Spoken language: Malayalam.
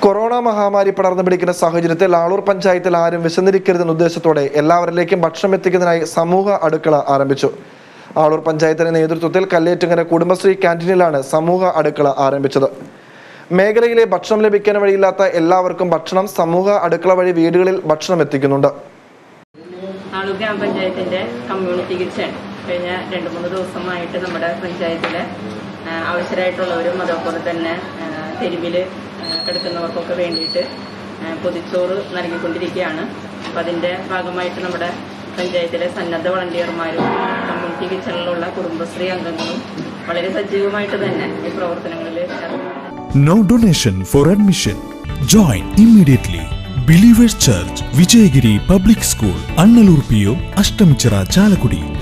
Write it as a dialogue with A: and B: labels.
A: കൊറോണ മഹാമാരി പടർന്നു പിടിക്കുന്ന സാഹചര്യത്തിൽ ആളൂർ പഞ്ചായത്തിൽ ആരും വിശന്നിരിക്കരുതെന്ന ഉദ്ദേശത്തോടെ എല്ലാവരിലേക്കും ഭക്ഷണം എത്തിക്കുന്നതിനായി സമൂഹ അടുക്കള ആരംഭിച്ചു ആളൂർ പഞ്ചായത്തിന്റെ നേതൃത്വത്തിൽ കല്ലേറ്റുങ്ങര കുടുംബശ്രീ ക്യാൻറ്റീനിലാണ് സമൂഹ അടുക്കള ആരംഭിച്ചത് മേഖലയിലെ ഭക്ഷണം ലഭിക്കാൻ വഴിയില്ലാത്ത എല്ലാവർക്കും ഭക്ഷണം സമൂഹ അടുക്കള വഴി വീടുകളിൽ ഭക്ഷണം എത്തിക്കുന്നുണ്ട്
B: ആളൂർ ഗ്രാമപഞ്ചായത്തിന്റെ കമ്മ്യൂണിറ്റി കിച്ചൺ കഴിഞ്ഞ രണ്ട് മൂന്ന് ദിവസമായിട്ട് നമ്മുടെ പഞ്ചായത്തിലെ ആ, ആവശ്യരായിട്ടുള്ളവരും അതേപോലെ തന്നെ തെരുവിൽ കിടക്കുന്നവർക്കൊക്കെ വേണ്ടിയിട്ട് ആ, പൊതിച്ചോറ് നൽകിക്കൊണ്ടിരിക്കുകയാണ് അപ്പം അതിൻ്റെ ഭാഗമായിട്ട് നമ്മുടെ പഞ്ചായത്തിലെ സന്നദ്ധ വളണ്ടിയർമാരും കമ്മ്യൂണിറ്റി കിച്ചണിലുള്ള കുടുംബശ്രീ അംഗങ്ങളും വളരെ സജീവമായിട്ട് തന്നെ ഈ പ്രവർത്തനങ്ങളിൽ ഏർപ്പെടുന്നു
C: No donation for admission. Join immediately. Believers Church, Vijayagiri Public School, Annalur PO, Ashtamichara, Chalakudi.